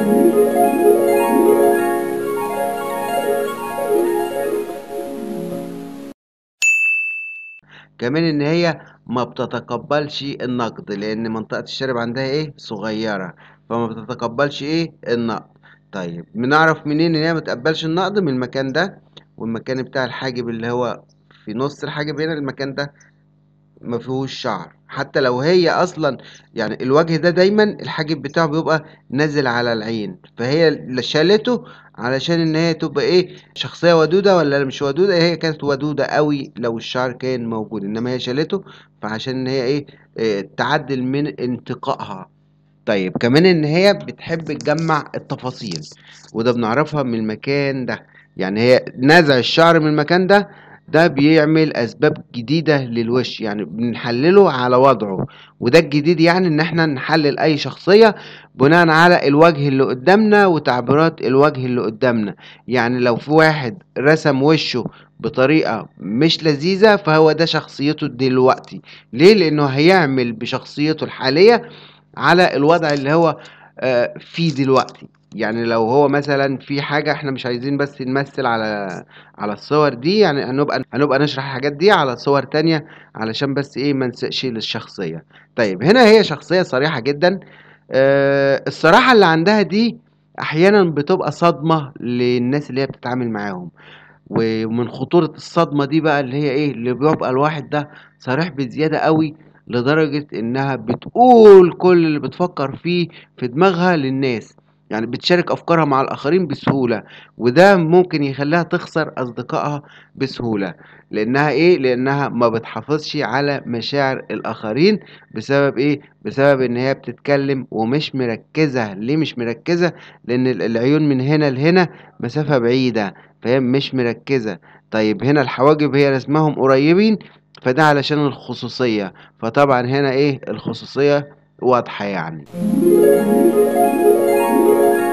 كمان ان هي ما بتتقبلش النقد لان منطقة الشارب عندها ايه صغيرة فما بتتقبلش ايه النقد طيب بنعرف منين ان هي ما تقبلش النقد من المكان ده والمكان بتاع الحاجب اللي هو في نص الحاجب هنا المكان ده ما فيهوش شعر حتى لو هي اصلا يعني الوجه ده دايما الحاجب بتاعه بيبقى نازل على العين فهي اللي شالته علشان ان هي تبقى ايه شخصية ودودة ولا مش ودودة هي كانت ودودة قوي لو الشعر كان موجود انما هي شالته فعشان ان هي ايه, إيه تعدل من انتقائها طيب كمان ان هي بتحب تجمع التفاصيل وده بنعرفها من المكان ده يعني هي نزع الشعر من المكان ده ده بيعمل اسباب جديدة للوش يعني بنحلله على وضعه وده الجديد يعني ان احنا نحلل اي شخصية بناء على الوجه اللي قدامنا وتعبيرات الوجه اللي قدامنا يعني لو في واحد رسم وشه بطريقة مش لذيذة فهو ده شخصيته دلوقتي ليه لانه هيعمل بشخصيته الحالية على الوضع اللي هو آه، فيه دلوقتي يعني لو هو مثلا في حاجة احنا مش عايزين بس نمثل على على الصور دي يعني هنبقى هنبقى نشرح الحاجات دي على صور تانية علشان بس ايه ما نسقش للشخصية طيب هنا هي شخصية صريحة جدا آه الصراحة اللي عندها دي احيانا بتبقى صدمة للناس اللي هي بتتعامل معاهم ومن خطورة الصدمة دي بقى اللي هي ايه اللي بيبقى الواحد ده صريح بزيادة قوي لدرجة انها بتقول كل اللي بتفكر فيه في دماغها للناس يعني بتشارك افكارها مع الاخرين بسهولة وده ممكن يخليها تخسر اصدقائها بسهولة لانها ايه لانها ما بتحافظش على مشاعر الاخرين بسبب ايه بسبب ان هي بتتكلم ومش مركزة ليه مش مركزة لان العيون من هنا لهنا مسافة بعيدة فهي مش مركزة طيب هنا الحواجب هي رسمهم قريبين فده علشان الخصوصية فطبعا هنا ايه الخصوصية واضحة يعني